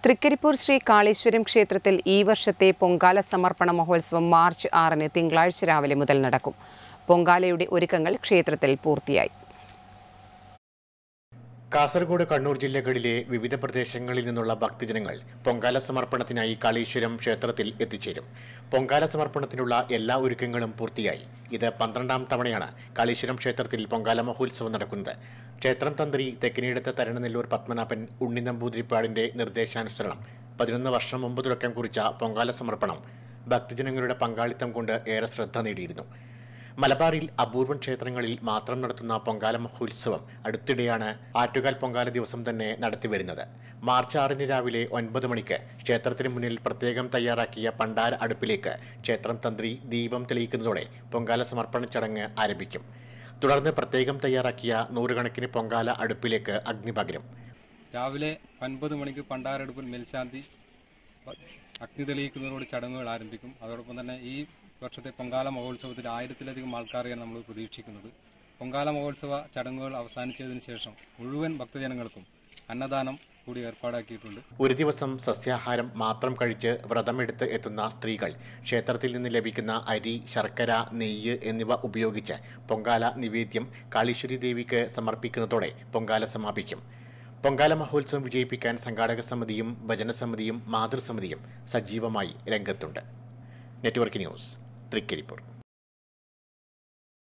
തൃക്കരിപ്പൂർ ശ്രീ കാളീശ്വരം ക്ഷേത്രത്തിൽ ഈ വർഷത്തെ പൊങ്കാല സമർപ്പണ മഹോത്സവം മാർച്ച് ആറിന് തിങ്കളാഴ്ച രാവിലെ മുതൽ നടക്കും പൊങ്കാലയുടെ ഒരുക്കങ്ങൾ ക്ഷേത്രത്തിൽ പൂർത്തിയായി കാസർഗോഡ് കണ്ണൂർ ജില്ലകളിലെ വിവിധ പ്രദേശങ്ങളിൽ നിന്നുള്ള ഭക്തജനങ്ങൾ പൊങ്കാല സമർപ്പണത്തിനായി കാളീശ്വരം ക്ഷേത്രത്തിൽ എത്തിച്ചേരും പൊങ്കാല സമർപ്പണത്തിനുള്ള എല്ലാ ഒരുക്കങ്ങളും പൂർത്തിയായി ഇത് പന്ത്രണ്ടാം തവണയാണ് കാളീശ്വരം ക്ഷേത്രത്തിൽ പൊങ്കാല മഹോത്സവം നടക്കുന്നത് ക്ഷേത്രം തന്ത്രി തെക്കിനിടത്ത് തരണനെല്ലൂർ പത്മനാഭൻ ഉണ്ണി നമ്പൂതിരിപ്പാടിന്റെ നിർദ്ദേശാനുസരണം പതിനൊന്ന് വർഷം മുമ്പ് തുടക്കം കുറിച്ച പൊങ്കാല സമർപ്പണം ഭക്തജനങ്ങളുടെ പങ്കാളിത്തം കൊണ്ട് ഏറെ ശ്രദ്ധ നേടിയിരുന്നു മലബാറിൽ അപൂർവം ക്ഷേത്രങ്ങളിൽ മാത്രം നടത്തുന്ന പൊങ്കാല മഹോത്സവം അടുത്തിടെയാണ് ആറ്റുകാൽ പൊങ്കാല ദിവസം തന്നെ നടത്തിവരുന്നത് മാർച്ച് ആറിന് രാവിലെ ഒൻപത് മണിക്ക് ക്ഷേത്രത്തിന് മുന്നിൽ പ്രത്യേകം തയ്യാറാക്കിയ പണ്ടാര അടുപ്പിലേക്ക് ക്ഷേത്രം തന്ത്രി ദീപം തെളിയിക്കുന്നതോടെ പൊങ്കാല സമർപ്പണ ചടങ്ങ് ആരംഭിക്കും തുടർന്ന് പ്രത്യേകം തയ്യാറാക്കിയ നൂറുകണക്കിന് പൊങ്കാല അടുപ്പിലേക്ക് അഗ്നി പകരും രാവിലെ ഒൻപത് മണിക്ക് പണ്ടാരടുപ്പിൽ മേൽശാന്തി വ- അഗ്നി തെളിയിക്കുന്നതോട് ചടങ്ങുകൾ ആരംഭിക്കും അതോടൊപ്പം തന്നെ ഈ വർഷത്തെ പൊങ്കാല മഹോത്സവത്തിൽ ആയിരത്തിലധികം ആൾക്കാരെയാണ് നമ്മൾ പ്രതീക്ഷിക്കുന്നത് പൊങ്കാല മഹോത്സവ ചടങ്ങുകൾ അവസാനിച്ചതിന് ശേഷം മുഴുവൻ ഭക്തജനങ്ങൾക്കും അന്നദാനം കൂടി ഏർപ്പാടാക്കിയിട്ടുണ്ട് ഒരു ദിവസം സസ്യാഹാരം മാത്രം കഴിച്ച് വ്രതമെടുത്ത് എത്തുന്ന സ്ത്രീകൾ ക്ഷേത്രത്തിൽ നിന്ന് ലഭിക്കുന്ന അരി ശർക്കര നെയ്യ് എന്നിവ ഉപയോഗിച്ച് പൊങ്കാല നിവേദ്യം കാളീശ്വരി ദേവിക്ക് സമർപ്പിക്കുന്നതോടെ പൊങ്കാല സമാപിക്കും പൊങ്കാല മഹോത്സവം വിജയിപ്പിക്കാൻ സംഘാടക സമിതിയും ഭജനസമിതിയും മാതൃസമിതിയും സജീവമായി രംഗത്തുണ്ട് നെറ്റ്വർക്ക് ന്യൂസ് തൃക്കരിപ്പൂർ